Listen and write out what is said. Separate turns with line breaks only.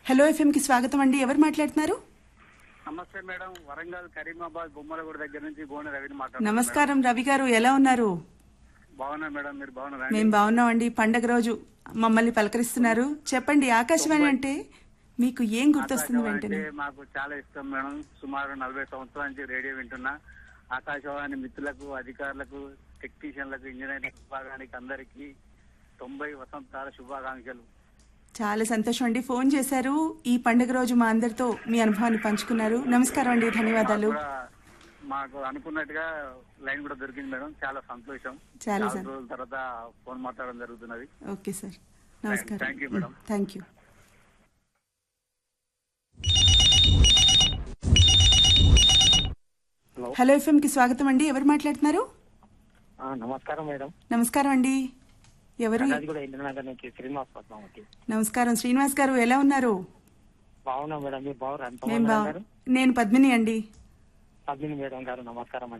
Hello FM కి స్వాగతం అండి ఎవరు మాట్లాడుతున్నారు
నమస్తే మేడం వరంగల్ కరీమాబాద్ బొమ్మలగూడ దగ్గర నుంచి గోనె రవిని మాట్లాడుతున్నాను
నమస్కారం రవి గారు ఎలా ఉన్నారు
మేడం. బాగున్నా మేడం మీరు బాగున్నారా
మేము బాగున్నామండి పండగ రోజు మమ్మల్ని పలకరిస్తున్నారు చెప్పండి ఆకాశవాణి అంటే మీకు ఏం గుర్తొస్తుంది
ఆకాశవాణి
వెంటనే
అంటే మాకు చాలా ఇష్టం మేడం సుమారు నలభై సంవత్సరాల నుంచి రేడియో వింటున్నా ఆకాశవాణి మిత్రులకు అధికారులకు టెక్నీషియన్లకు ఇంజనీరింగ్ విభాగానికి అందరికీ తొంభై వసంతాల శుభాకాంక్షలు
చాలా సంతోషం అండి ఫోన్ చేశారు ఈ పండుగ రోజు మా అందరితో మీ అనుభవాన్ని పంచుకున్నారు నమస్కారం అండి ధన్యవాదాలు
కూడా మాకు అనుకున్నట్టుగా లైన్ కూడా దొరికింది మేడం చాలా సంతోషం
చాలా
చాలా
సం-
రోజుల తర్వాత ఫోన్ మాట్లాడడం జరుగుతున్నది
ఓకే సార్ నమస్కారం
Thank you, madam.
Thank you
hello
hello FM కి స్వాగతం అండి ఎవరు మాట్లాడుతున్నారు
ఆ, నమస్కారం మేడం
నమస్కారం అండి ఎవరు
అది కూడా ఇంద్రనగర్ నుంచి శ్రీనివాస్ పద్మావతి
నమస్కారం శ్రీనివాస్ గారు ఎలా ఉన్నారు
బాగున్నాం మేడం మీరు బాగున్నారు ఎంత
మేము బా
బాగున్నారు
నేను పద్మిని అండి
పద్మిని మేడం గారు నమస్కారం